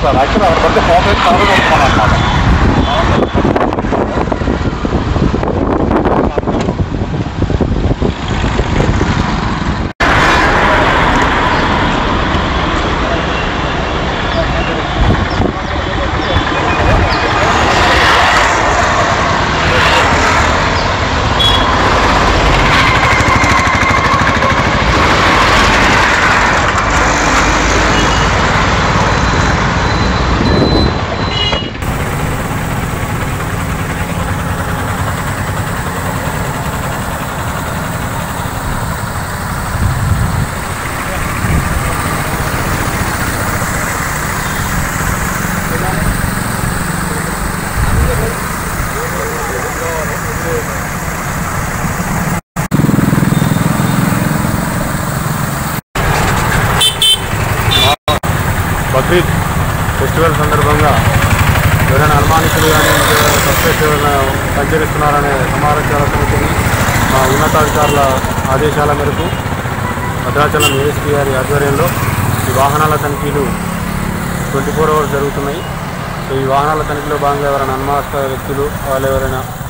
sir actual అక్కడ పడితే phone చేసి కవర్ కొట్టుకున్నాను అనమాట బక్రీద్ ఫెస్టివల్ సందర్భంగా ఎవరైనా అనుమానితులు కానీ సస్పెక్ట్ ఎవరైనా సంచరిస్తున్నారనే సమాచార సమితిని మా ఉన్నతాధికారుల ఆదేశాల మేరకు భద్రాచలం ఏఎస్పీ గారి ఆధ్వర్యంలో ఈ వాహనాల తనిఖీలు ట్వంటీ ఫోర్ అవర్స్ జరుగుతున్నాయి సో ఈ వాహనాల తనిఖీలో భాగంగా ఎవరైనా అనుమానాస్పద వ్యక్తులు వాళ్ళు ఎవరైనా